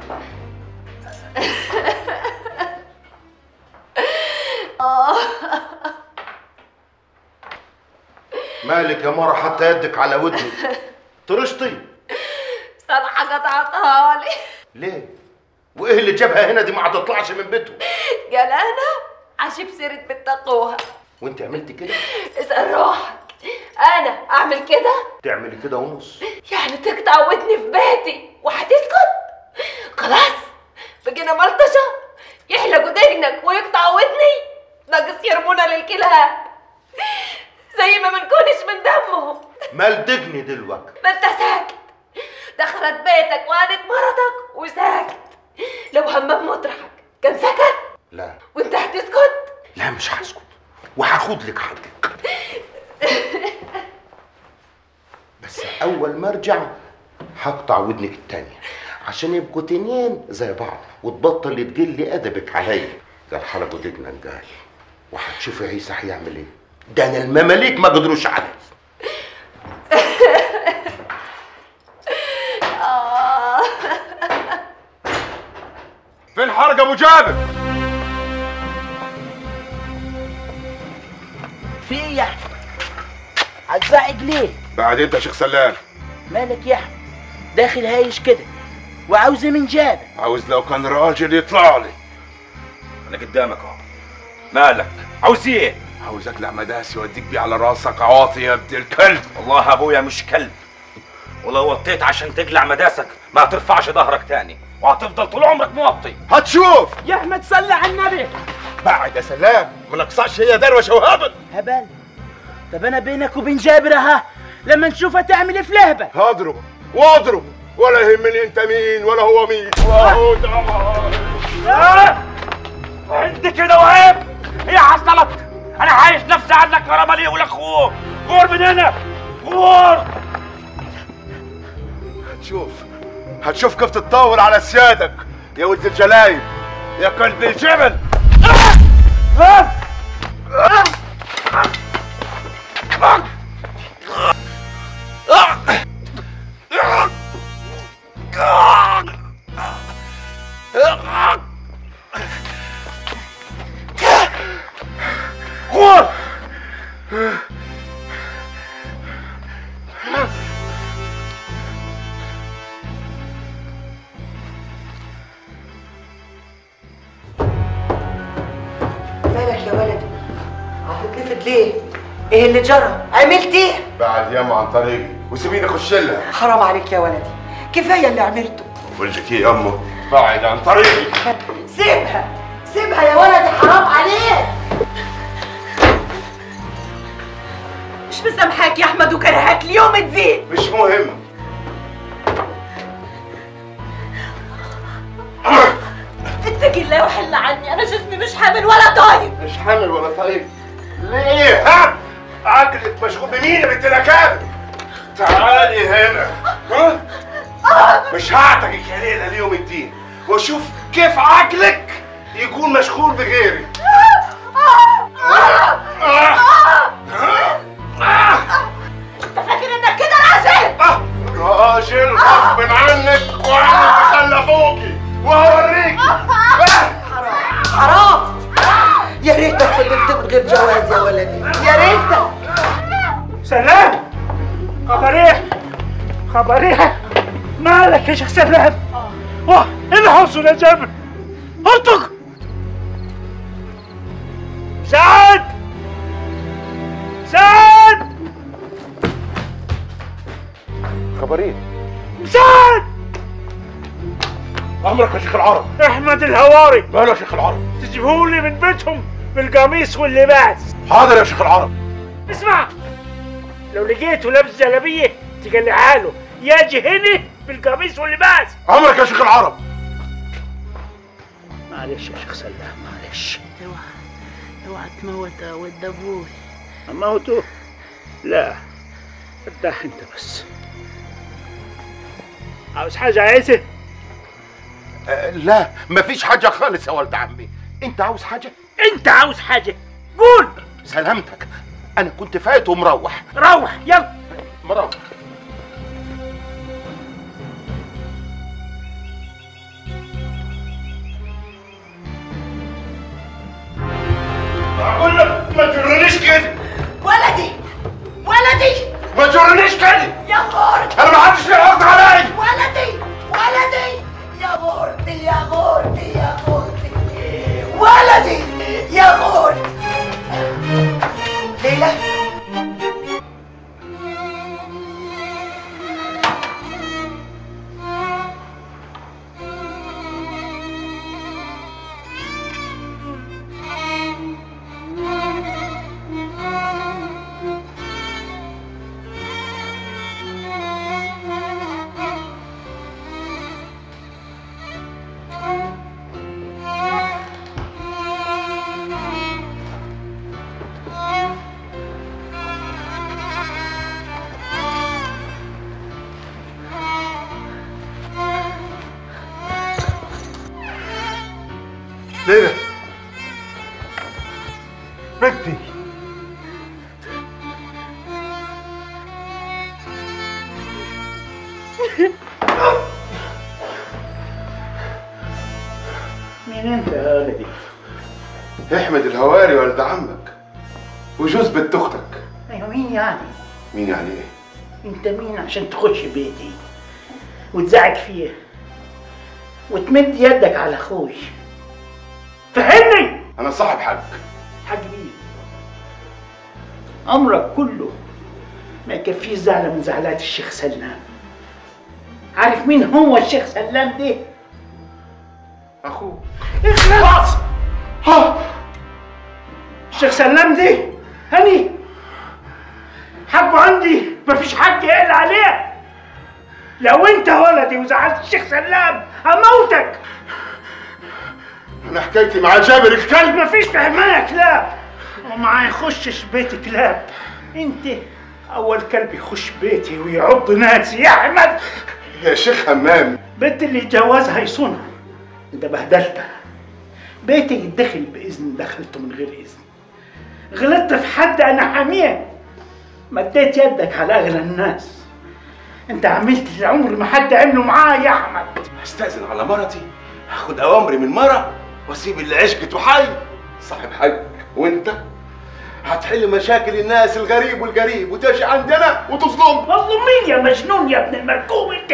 مالك يا مرة حتى يدك على ودني طرشتي صراحة قطعتها لي ليه وايه اللي جابها هنا دي ما هتطلعش من بيته قال انا عشان سيرة بنت اخوها وانت عملتي كده اسأل روحك انا اعمل كده تعملي كده ونص يعني تقطع ودني في بيتي وهتسكت خلاص بقينا ملطشة يحلقوا دقنك ويقطعوا ودني ناقص يرمونا للكلاب زي ما منكونش من دمهم مال دجني دلوقتي ما انت ساكت دخلت بيتك وقالت مرضك وساكت لو همام مطرحك كان سكت لا وانت هتسكت لا مش هسكت وهاخد لك حقك بس اول ما ارجع هقطع ودنك التانية عشان يبقوا تنين زي بعض وتبطل تقلي ادبك عليا ده الحلقة دجنا قال وهتشوفي عيسى هيعمل ايه ده انا المماليك ما قدروش عليه آه. فين حرج ابو جابر في ايه يا احمد هتزعج ليه بعد انت يا شيخ سلام مالك يا احمد داخل هايش كده وعاوز إيه من جابر عاوز لو كان راجل يطلع لي انا قدامك اهو مالك عاوز ايه عاوز اقلع مداسي واديك بيه على راسك عواطي يا ابن الكلب والله ابويا مش كلب ولو وطيت عشان تقلع مداسك ما هترفعش ظهرك تاني وهتفضل طول عمرك موطي هتشوف يا احمد صلي على النبي بعد يا سلام ما نقصعش هي دروشه وهبل هبل طب انا بينك وبين جابر ها لما نشوفها تعمل ايه في لهبه هضرب واضرب ولا يهمني انت مين ولا هو مين وهو ده عندي كده وعيب هي حصلت انا عايش نفسي عنك يا رمالي ولاخوه غور من هنا غور هتشوف هتشوف كيف تتطاول على سيادك يا ولد الجلايب يا كلب الجبل غور مالك يا ولد هتتلفت ليه ايه اللي جرى عملت ايه بعد ياما عن طريقي وسيبيني اخش لها حرام عليك يا ولدي كفايه اللي عملته بقول لك ايه يا امه بعد عن طريقي سيبها سيبها يا ولدي حرام عليك مش مسامحاك يا احمد وكرهاك اليوم تزيد مش مهم اتقي الله وحل عني انا جسمي مش حامل ولا طايب مش حامل ولا طيب ليه ها عقلك مشغول بمين يا بنت الأكابر تعالي هنا ها مش هعتقك يا ليلى ليوم الدين واشوف كيف عقلك يكون مشغول بغيري انت فاكر انك كده راجل آه، راجل غصب عنك وانا تخلفوكي وهوريكي حرام يا ريتك فضلت من غير جواز يا ولدي يا ريتك سلام خبريه خبريه مالك يا شيخ سلام واه ايه اللي حصل يا جابر ارتق سعد سعد خبرين سعد امرك يا شيخ العرب احمد الهواري ماله يا شيخ العرب تجيبهولي من بيتهم بالقميص واللباس حاضر يا شيخ العرب اسمع لو لقيته لابس جلابيه تقلعها له يجي هنا بالقميص واللباس امرك يا شيخ العرب معلش يا شيخ سلام معلش اوعى اوعى تموت ود ابوي اموته لا ارتاح انت بس عاوز حاجه عايزه أه لا مفيش حاجة خالص يا ولد عمي انت عاوز حاجة انت عاوز حاجه قول سلامتك انا كنت فايت ومروح روح يلا مروح تجرنيش كده ولدي ولدي ما تجرنيش كده يا غورتي انا ما حدش بيحط عليا ولدي ولدي يا غورتي يا غورتي يا غورتي ولدي يا غورتي ليلى ليلى بنتي مين انت يا ولدي؟ احمد الهواري ولد عمك وجوز بنت اختك ايوه مين يعني؟ مين يعني ايه انت مين عشان تخش بيتي وتزعج فيه وتمد يدك على اخوي فهمني انا صاحب حق حاج مين امرك كله ما يكفيش زعلة من زعلات الشيخ سلام عارف مين هو الشيخ سلام ده؟ اخوه اخلص ها الشيخ سلام ده هني حقه عندي مفيش حق يقل عليه لو انت ولدي وزعلت الشيخ سلام هموتك انا حكايتي مع جابر الكلب مفيش في حماية كلاب وما يخشش بيت كلاب انت اول كلب يخش بيتي ويعض ناسي يا احمد يا شيخ همام بنت اللي جوازها يصونها انت بهدلتها بيتي يدخل باذن دخلته من غير اذن غلطت في حد انا حاميه مديت يدك على اغلى الناس انت عملت اللي عمر ما حد عمله معايا يا احمد استاذن على مرتي هاخد اوامري من مرة واسيب اللي عشقته حي صاحب حق وانت هتحل مشاكل الناس الغريب والقريب وتجي عندنا وتظلم مظلوم مين يا مجنون يا ابن المركوب انت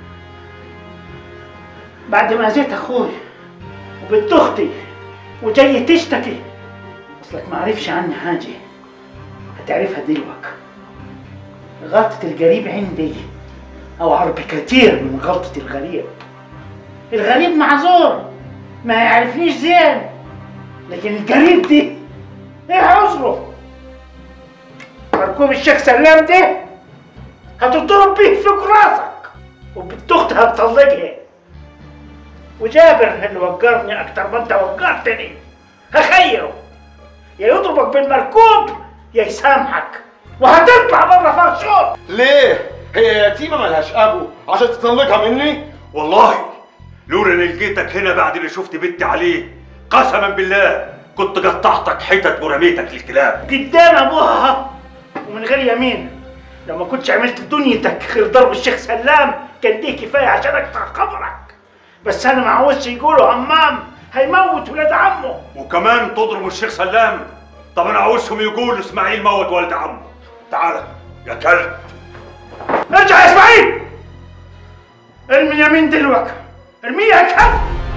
بعد ما اذيت اخوي وبنت اختي وجاي تشتكي اصلك ما عرفش عني حاجه هتعرفها دلوقتي غلطة القريب عندي أوعر بكثير من غلطة الغريب الغريب معذور ما يعرفنيش زين لكن القريب دي ايه عذره مركوب الشيخ سلام ده هتضرب بيه في راسك وبنت اختها هتطلقها وجابر اللي وقرني اكتر ما انت وقرتني هخيره يا يضربك بالمركوب يا يسامحك وهتطلع بره فرشور ليه؟ هي يتيمة ملهاش أبو عشان تطلقها مني؟ والله لولا اني لقيتك هنا بعد اللي شفت بنتي عليه قسما بالله كنت قطعتك حتت ورميتك للكلاب قدام ابوها ومن غير يمين لو ما كنتش عملت في دنيتك غير ضرب الشيخ سلام كان دي كفايه عشان اكتر خبرك بس انا ما عاوزش يقولوا همام هيموت ولاد عمه وكمان تضرب الشيخ سلام طب انا عاوزهم يقولوا اسماعيل موت ولد عمه تعال يا كلب ارجع يا اسماعيل ارمي اليمين دلوقتي ارميها يا كلب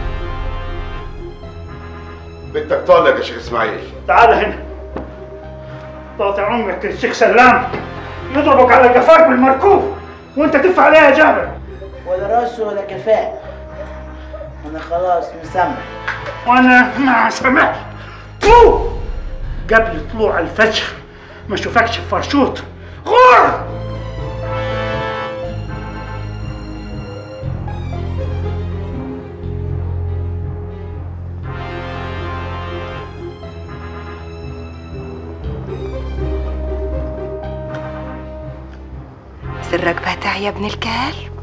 بنتك طالق يا شيخ إسماعيل تعال هنا طاطع عمرك الشيخ سلام يضربك على قفاك بالمركوب وانت تدفع عليها يا جابر ولا راسه ولا كفاء انا خلاص مسامح وانا ما سمعت طلوع قبل طلوع الفجر ما اشوفكش في فرشوط غور سرك بتاع يا ابن الكلب